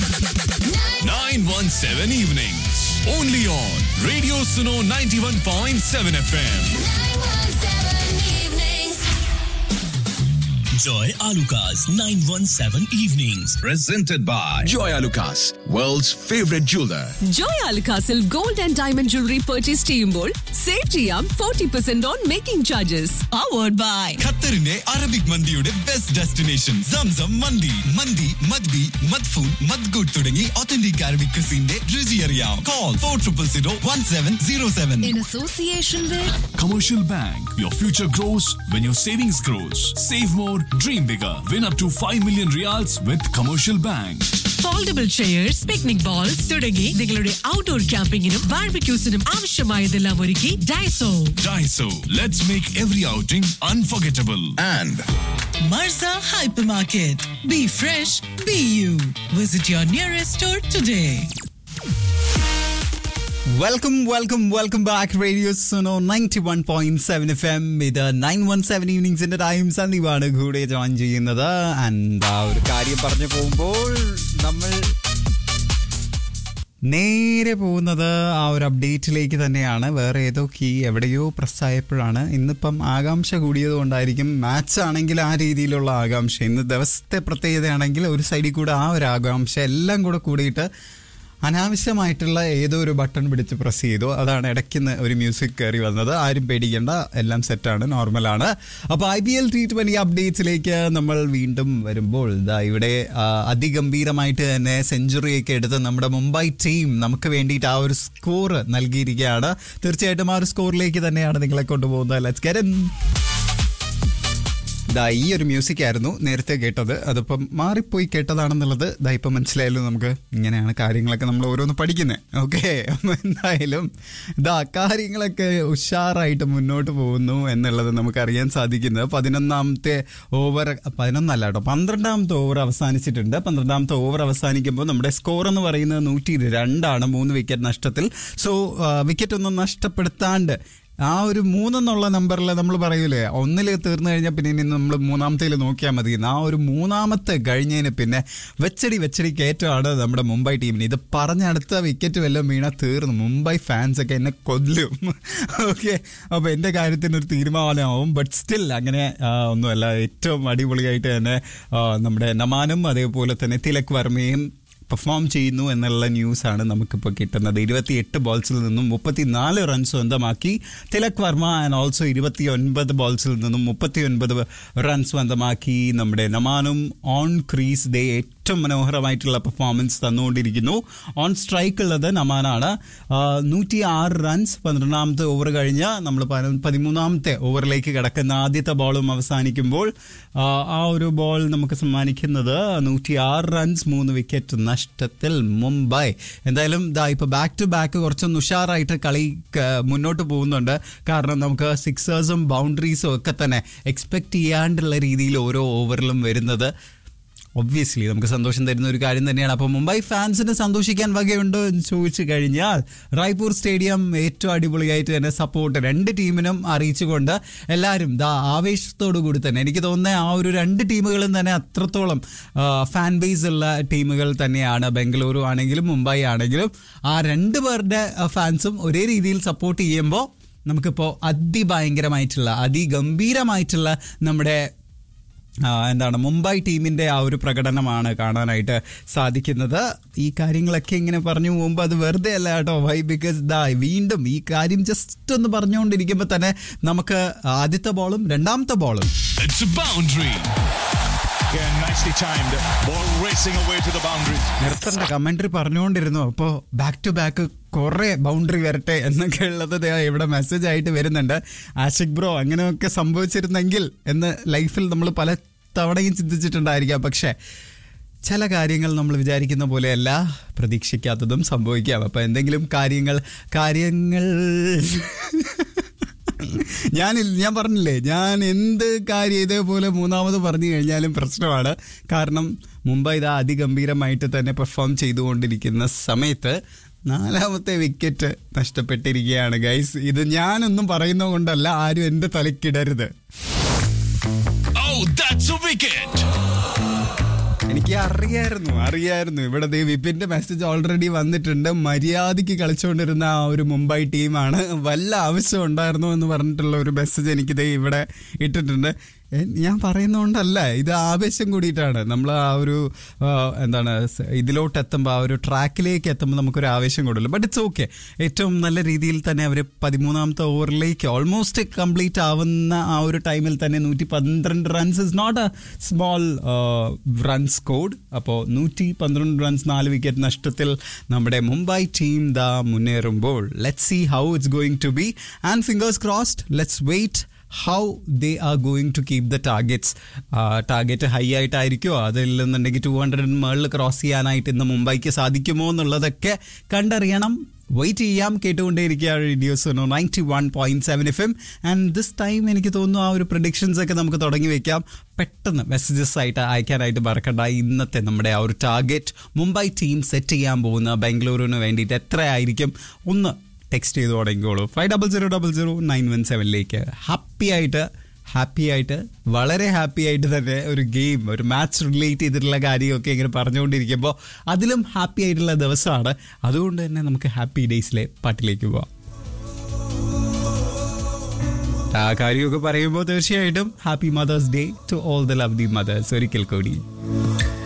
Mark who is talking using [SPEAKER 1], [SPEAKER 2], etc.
[SPEAKER 1] 917 evenings. Only on Radio Suno 91.7 FM.
[SPEAKER 2] Joy Alukas 917 Evenings.
[SPEAKER 1] Presented by Joy Alukas, world's favorite jeweler.
[SPEAKER 3] Joy അൽകാസിൽ gold and diamond jewellery purchase ചെയ്യുമ്പോൾ save ചെയ്യാം forty percent on making charges powered by
[SPEAKER 1] ഖത്തറിന്റെ Arabic മന്തിയുടെ best destination Zamzam മന്തി മന്തി മദ്ബി മദ്ഫൂൻ മദ്ഗുഡ് തുടങ്ങി ഒത്തന്റിക് അറബിക് ക്രിസിന്റെ രുചി അറിയാം call four triple zero one seven zero seven
[SPEAKER 3] in association with
[SPEAKER 4] Commercial Bank. Your future grows when your savings grows. Save more, dream bigger. Win up to 5 million reals with Commercial Bank.
[SPEAKER 5] Foldable chairs picnic bowls തുടങ്ങി നിങ്ങളുടെ outdoor ക്യാമ്പിങ്ങിനും ബാർബിക്യൂസിനും ആവശ്യമായതെല്ലാം ഒരുക്കി Daiso
[SPEAKER 4] Daiso. Let's make every outing unforgettable.
[SPEAKER 1] And
[SPEAKER 5] Marza hyper market be fresh be you visit your nearest store today
[SPEAKER 6] welcome welcome welcome back radio Suno ninety one point seven F M ഇത് nine one seven ഈവനിങ്സിന്റെ time സന്ദീപാണ് കൂടെ join ചെയ്യുന്നത് and ആ ഒരു കാര്യം പറഞ്ഞു പോകുമ്പോൾ നമ്മൾ നേരെ പോകുന്നത് ആ ഒരു അപ്ഡേറ്റിലേക്ക് തന്നെയാണ് വേറെ ഏതോ കീ എവിടെയോ പ്രസ്സായപ്പോഴാണ് ഇന്നിപ്പം ആകാംക്ഷ കൂടിയത് കൊണ്ടായിരിക്കും മാച്ച് ആണെങ്കിൽ ആ രീതിയിലുള്ള ആകാംക്ഷ ഇന്ന് ദിവസത്തെ പ്രത്യേകതയാണെങ്കിൽ ഒരു സൈഡിൽ കൂടെ ആ ഒരു ആകാംക്ഷ എല്ലാം കൂടെ കൂടിയിട്ട് അനാവശ്യമായിട്ടുള്ള ഏതോ ഒരു ബട്ടൺ പിടിച്ച് പ്രസ് ചെയ്തു അതാണ് ഇടയ്ക്ക് ഒരു മ്യൂസിക് കയറി വന്നത് ആരും പേടിക്കേണ്ട എല്ലാം സെറ്റാണ് നോർമലാണ് അപ്പോൾ I P L T twenty അപ്ഡേറ്റ്സിലേക്ക് നമ്മൾ വീണ്ടും വരുമ്പോൾ ഇതാ ഇവിടെ ആ, അതിഗംഭീരമായിട്ട് തന്നെ സെഞ്ചുറിയൊക്കെ എടുത്ത് നമ്മുടെ മുംബൈ ടീം നമുക്ക് വേണ്ടിയിട്ട് ആ ഒരു സ്കോർ നൽകിയിരിക്കുകയാണ് തീർച്ചയായിട്ടും ആ ഒരു സ്കോറിലേക്ക് തന്നെയാണ് നിങ്ങളെ കൊണ്ടുപോകുന്നത് ലെറ്റ്സ് ഗെറ്റ് ദാ ഈ ഒരു മ്യൂസിക് ആയിരുന്നു നേരത്തെ കേട്ടത് അതിപ്പം മാറിപ്പോയി കേട്ടതാണെന്നുള്ളത് ദാ ഇപ്പം മനസ്സിലായല്ലോ നമുക്ക് ഇങ്ങനെയാണ് കാര്യങ്ങളൊക്കെ നമ്മൾ ഓരോന്ന് പഠിക്കുന്നത് ഓക്കെ എന്തായാലും ദാ കാര്യങ്ങളൊക്കെ ഉഷാറായിട്ട് മുന്നോട്ട് പോകുന്നു എന്നുള്ളത് നമുക്ക് അറിയാൻ സാധിക്കുന്നത് പതിനൊന്നാമത്തെ ഓവർ പതിനൊന്നല്ല കേട്ടോ പന്ത്രണ്ടാമത്തെ ഓവർ അവസാനിച്ചിട്ടുണ്ട് പന്ത്രണ്ടാമത്തെ ഓവർ അവസാനിക്കുമ്പോൾ നമ്മുടെ സ്കോർ എന്ന് പറയുന്നത് നൂറ്റി രണ്ടാണ് മൂന്ന് വിക്കറ്റ് നഷ്ടത്തിൽ സോ വിക്കറ്റ് ഒന്നും നഷ്ടപ്പെടുത്താണ്ട് ആ ഒരു മൂന്നെന്നുള്ള നമ്പറിൽ നമ്മൾ പറയൂലേ ഒന്നിൽ തീർന്നു കഴിഞ്ഞാൽ പിന്നെ ഇനി നമ്മൾ മൂന്നാമത്തേൽ നോക്കിയാൽ മതി എന്ന്. ആ ഒരു മൂന്നാമത്തെ കഴിഞ്ഞതിന് പിന്നെ വെച്ചടി വെച്ചടി കയറ്റമാണ് നമ്മുടെ മുംബൈ ടീമിന് ഇത് പറഞ്ഞടുത്ത വിക്കറ്റ് വല്ലതും വീണാൽ തീർന്നു മുംബൈ ഫാൻസ് ഒക്കെ എന്നെ കൊല്ലും ഓക്കെ അപ്പോൾ എൻ്റെ കാര്യത്തിന് ഒരു തീരുമാനമാവും ബട്ട് സ്റ്റിൽ അങ്ങനെ ആ, ഒന്നുമല്ല ഏറ്റവും അടിപൊളിയായിട്ട് തന്നെ ആ, നമ്മുടെ നമാനും അതേപോലെ തന്നെ തിലക് വർമ്മയും പെർഫോം ചെയ്യുന്നു എന്നുള്ള ന്യൂസാണ് നമുക്കിപ്പോൾ കിട്ടുന്നത് ഇരുപത്തിയെട്ട് ബോൾസിൽ നിന്നും മുപ്പത്തിനാല് റൺസ് സ്വന്തമാക്കി തിലക് വർമ്മ ആൻഡ് ഓൾസോ ഇരുപത്തി ഒൻപത് ബോൾസിൽ നിന്നും മുപ്പത്തി ഒൻപത് റൺസ് സ്വന്തമാക്കി നമ്മുടെ നമാനും ഓൺ ക്രീസ് ഡേ ഏറ്റവും മനോഹരമായിട്ടുള്ള പെർഫോമൻസ് തന്നുകൊണ്ടിരിക്കുന്നു ഓൺ സ്ട്രൈക്ക് ഉള്ളത് നമാനാണ് നൂറ്റി ആറ് റൺസ് പന്ത്രണ്ടാമത്തെ ഓവർ കഴിഞ്ഞ് നമ്മൾ പതിനൊ- പതിമൂന്നാമത്തെ ഓവറിലേക്ക് കിടക്കുന്ന ആദ്യത്തെ ബോളും അവസാനിക്കുമ്പോൾ ആ, ആ ഒരു ബോൾ നമുക്ക് സമ്മാനിക്കുന്നത് നൂറ്റി ആറ് റൺസ് മൂന്ന് വിക്കറ്റ് നഷ്ടത്തിൽ മുംബൈ എന്തായാലും ദാ ഇപ്പൊ ബാക്ക് ടു ബാക്ക് കുറച്ചൊന്ന് ഉഷാറായിട്ട് കളി ക- മുന്നോട്ട് പോകുന്നുണ്ട് കാരണം നമുക്ക് സിക്സേഴ്സും ബൗണ്ടറീസും ഒക്കെ തന്നെ എക്സ്പെക്ട് ചെയ്യാണ്ടുള്ള രീതിയിൽ ഓരോ ഓവറിലും വരുന്നത് ഒബ്വിയസ്ലി നമുക്ക് സന്തോഷം തരുന്ന ഒരു കാര്യം തന്നെയാണ് അപ്പോൾ മുംബൈ ഫാൻസിന് സന്തോഷിക്കാൻ വകയുണ്ടോ എന്ന് ചോദിച്ചു കഴിഞ്ഞാൽ റായ്പൂർ സ്റ്റേഡിയം ഏറ്റവും അടിപൊളിയായിട്ട് തന്നെ സപ്പോർട്ട് രണ്ട് ടീമിനും അറിയിച്ചുകൊണ്ട് എല്ലാവരും ദാ ആവേശത്തോടു കൂടി തന്നെ എനിക്ക് തോന്നുന്നത് ആ ഒരു രണ്ട് ടീമുകളും തന്നെ അത്രത്തോളം ഫാൻ ബേസ് ഉള്ള ടീമുകൾ തന്നെയാണ് ബംഗളൂരു ആണെങ്കിലും മുംബൈ ആണെങ്കിലും ആ രണ്ട് പേരുടെ ഫാൻസും ഒരേ രീതിയിൽ സപ്പോർട്ട് ചെയ്യുമ്പോൾ നമുക്കിപ്പോൾ അതിഭയങ്കരമായിട്ടുള്ള അതിഗംഭീരമായിട്ടുള്ള നമ്മുടെ ആ, എന്താണ് മുംബൈ ടീമിന്റെ ആ ഒരു പ്രകടനമാണ് കാണാനായിട്ട് സാധിക്കുന്നത് ഈ കാര്യങ്ങളൊക്കെ ഇങ്ങനെ പറഞ്ഞു പോകുമ്പോൾ അത് വെറുതെ അല്ല കേട്ടോ വൈ ബിക്കോസ് ദാ വീണ്ടും ഈ കാര്യം ജസ്റ്റ് ഒന്ന് പറഞ്ഞുകൊണ്ടിരിക്കുമ്പോൾ തന്നെ നമുക്ക് ആദ്യത്തെ ബോളും രണ്ടാമത്തെ ബോളും
[SPEAKER 4] It's a boundary.
[SPEAKER 7] Again, nicely timed. Ball racing away to the boundary.
[SPEAKER 6] നിർത്തണ്ട കമന്ററി പറഞ്ഞുകൊണ്ടിരുന്നു അപ്പോൾ ബാക്ക് ടു ബാക്ക് കുറെ ബൗണ്ടറി വരട്ടെ എന്നൊക്കെ ഉള്ളത് ദേ ഇവിടെ മെസ്സേജ് ആയിട്ട് വരുന്നുണ്ട് ആഷിക് ബ്രോ അങ്ങനെയൊക്കെ സംഭവിച്ചിരുന്നെങ്കിൽ എന്ന് ലൈഫിൽ നമ്മൾ പല തവണയും ചിന്തിച്ചിട്ടുണ്ടായിരിക്കാം പക്ഷേ ചില കാര്യങ്ങൾ നമ്മൾ വിചാരിക്കുന്ന പോലെയല്ല പ്രതീക്ഷിക്കാത്തതും സംഭവിക്കാം അപ്പം എന്തെങ്കിലും കാര്യങ്ങൾ കാര്യങ്ങൾ ഞാൻ ഞാൻ പറഞ്ഞില്ലേ ഞാൻ എന്ത് കാര്യം ഇതേപോലെ മൂന്നാമത് പറഞ്ഞു കഴിഞ്ഞാലും പ്രശ്നമാണ് കാരണം മുംബൈ ഇതാ അതിഗംഭീരമായിട്ട് തന്നെ പെർഫോം ചെയ്തുകൊണ്ടിരിക്കുന്ന സമയത്ത് നാലാമത്തെ വിക്കറ്റ് നഷ്ടപ്പെട്ടിരിക്കുകയാണ് ഗൈസ് ഇത് ഞാനൊന്നും പറയുന്നത് കൊണ്ടല്ല ആരും എൻ്റെ തലക്കിടരുത്
[SPEAKER 4] Oh, that's a wicket.
[SPEAKER 6] എനിക്ക് അറിയായിരുന്നു അറിയായിരുന്നു ഇവിടെ ദേ വിപിന്റെ മെസ്സേജ് ഓൾറെഡി വന്നിട്ടുണ്ട് മര്യാദയ്ക്ക് കളിച്ചുകൊണ്ടിരുന്ന ആ ഒരു മുംബൈ ടീമാണ് വല്ല ആവശ്യം ഉണ്ടായിരുന്നോ എന്ന് പറഞ്ഞിട്ടുള്ള ഒരു മെസ്സേജ് എനിക്ക് ദേ ഇവിടെ ഇട്ടിട്ടുണ്ട് എ, ഞാൻ പറയുന്നതുകൊണ്ടല്ല ഇത് ആവേശം കൂടിയിട്ടാണ് നമ്മൾ ആ ഒരു ആ, എന്താണ് സ് ഇതിലോട്ട് എത്തുമ്പോൾ ആ ഒരു ട്രാക്കിലേക്ക് എത്തുമ്പോൾ നമുക്കൊരു ആവേശം കൂടുതൽ ബട്ട് ഇറ്റ്സ് ഓക്കെ ഏറ്റവും നല്ല രീതിയിൽ തന്നെ അവർ പതിമൂന്നാമത്തെ ഓവറിലേക്ക് ഓൾമോസ്റ്റ് കംപ്ലീറ്റ് ആവുന്ന ആ ഒരു ടൈമിൽ തന്നെ നൂറ്റി പന്ത്രണ്ട് runs is not a small run scored അപ്പോൾ നൂറ്റി പന്ത്രണ്ട് റൺസ് നാല് വിക്കറ്റ് നഷ്ടത്തിൽ നമ്മുടെ മുംബൈ ടീം ദാ മുന്നേറുമ്പോൾ let see how it's going to be and fingers crossed let's wait how they are going to keep the targets target high ആയിട്ടായിരിക്കുമോ അതില്ലെന്നുണ്ടെങ്കിൽ ടു ഹൺഡ്രഡിന് മുകളിൽ ക്രോസ് ചെയ്യാനായിട്ട് ഇന്ന് മുംബൈക്ക് സാധിക്കുമോ എന്നുള്ളതൊക്കെ കണ്ടറിയണം വെയിറ്റ് ചെയ്യാം കേട്ടുകൊണ്ടേയിരിക്കുക radios ninety one point seven F M and this time എനിക്ക് തോന്നുന്നു ആ ഒരു പ്രഡിക്ഷൻസ് ഒക്കെ നമുക്ക് തുടങ്ങി വെക്കാം പെട്ടെന്ന് മെസ്സേജസ് ആയിട്ട് അയക്കാനായിട്ട് മറക്കണ്ട ഇന്നത്തെ നമ്മുടെ ആ ഒരു ടാർഗറ്റ് മുംബൈ ടീം സെറ്റ് ചെയ്യാൻ പോകുന്ന ബാംഗ്ലൂരിന് വേണ്ടിയിട്ട് എത്രയായിരിക്കും ഒന്ന് ടെക്സ്റ്റ് ചെയ്ത് തുടങ്ങിക്കോളൂ five double zero double zero nine one സെവനിലേക്ക് ഹാപ്പി ആയിട്ട് ഹാപ്പി ആയിട്ട് വളരെ ഹാപ്പി ആയിട്ട് തന്നെ ഒരു ഗെയിം ഒരു മാച്ച് റിലേറ്റ് ചെയ്തിട്ടുള്ള കാര്യമൊക്കെ ഇങ്ങനെ പറഞ്ഞുകൊണ്ടിരിക്കുമ്പോൾ അതിലും ഹാപ്പി ആയിട്ടുള്ള ദിവസമാണ് അതുകൊണ്ട് തന്നെ നമുക്ക് ഹാപ്പി ഡേയ്സിലെ പാട്ടിലേക്ക് പോവാം ആ കാര്യമൊക്കെ പറയുമ്പോൾ തീർച്ചയായിട്ടും happy mother's day to all the love the mothers ഒരിക്കൽ കൂടി